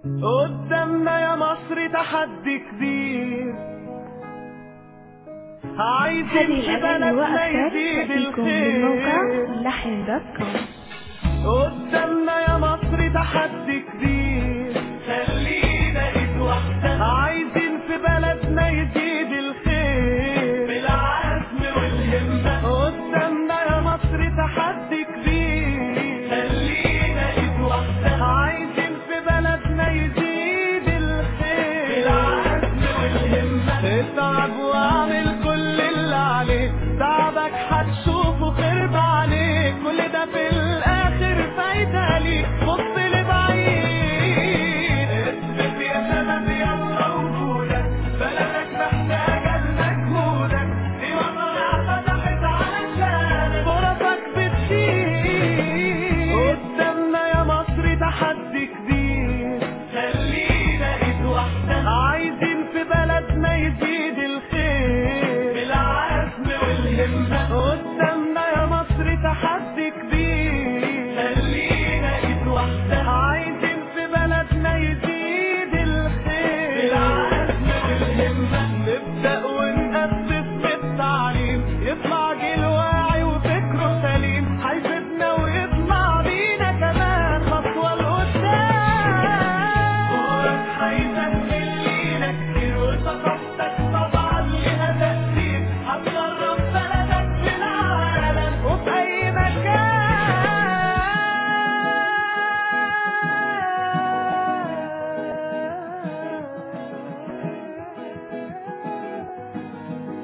قدامنا يا مصر تحدي كبير عايزين هذه في الأغاني بلدنا وأكثر يزيد تأتيكم من موقع الخير لحن دوت كوم قدامنا يا مصر تحدي كبير خلينا ايد واحدة عايزين في بلدنا يزيد الخير بالعزم والهمة قدامنا يا مصر تحدي كبير خلينا ايد واحدة عايزين في بلدنا يزيد الخير بالعزم والهمة اتعب واعمل كل اللي عليك تعبك هتشوفه خير بعينيك كل ده في الاخر فايدة ليك بص لبعيد اثبت يا شباب يلا وجودك بلدك محتاجة لمجهودك دي مصنع فتحت علشانك فرصك بتشيل قدامنا يا مصر تحدي كبير خلينا ايد واحدة عايزين في بلدنا يزيد الخير بالعزم والهمة قدامنا يا مصر تحدي كبير خلينا ايد واحدة عايزين في بلدنا يزيد الخير بالعزم والهمة نبدأ ونأسس بالتعليم يطلع جيل واعي وفكره سليم هيفيدنا ويطلع بينا كمان خطوة لقدام دورك هيسهل لينا كتير وثقافتك طبعا لها تأثير هتجرب بلدك في العالم وفي أي مكان